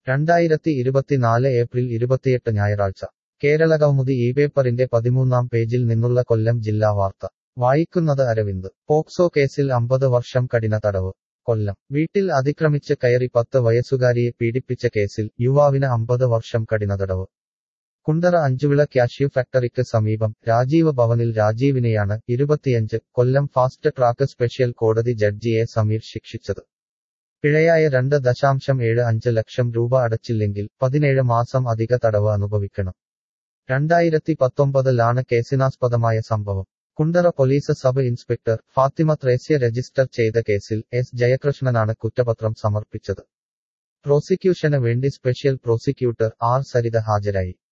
രണ്ടായിരത്തി ഇരുപത്തിനാല് ഏപ്രിൽ ഇരുപത്തിയെട്ട് ഞായറാഴ്ച കേരള കൗമുദി ഈ പേപ്പറിന്റെ പതിമൂന്നാം പേജിൽ നിന്നുള്ള കൊല്ലം ജില്ലാ വാർത്ത വായിക്കുന്നത് അരവിന്ദ് പോക്സോ കേസിൽ അമ്പത് വർഷം കഠിന തടവ് കൊല്ലം വീട്ടിൽ അതിക്രമിച്ച് കയറി പത്ത് വയസ്സുകാരിയെ പീഡിപ്പിച്ച കേസിൽ യുവാവിന് അമ്പത് വർഷം കഠിന തടവ് കുണ്ടറ അഞ്ചുവിള കാഷ്യൂ ഫാക്ടറിക്ക് സമീപം രാജീവ് ഭവനിൽ രാജീവിനെയാണ് ഇരുപത്തിയഞ്ച് കൊല്ലം ഫാസ്റ്റ് ട്രാക്ക് സ്പെഷ്യൽ കോടതി ജഡ്ജി എ സമീർ ശിക്ഷിച്ചത് പിഴയായ രണ്ട് ദശാംശം ഏഴ് അഞ്ച് ലക്ഷം രൂപ അടച്ചില്ലെങ്കിൽ പതിനേഴ് മാസം അധിക തടവ് അനുഭവിക്കണം രണ്ടായിരത്തി പത്തൊമ്പതിലാണ് കേസിനാസ്പദമായ സംഭവം Kundara police sub inspector Fathima Thresia register ചെയ്ത കേസിൽ എസ് ജയകൃഷ്ണനാണ് കുറ്റപത്രം സമർപ്പിച്ചത് പ്രോസിക്യൂഷന് വേണ്ടി സ്പെഷ്യൽ പ്രോസിക്യൂട്ടർ ആർ സരിത ഹാജരായി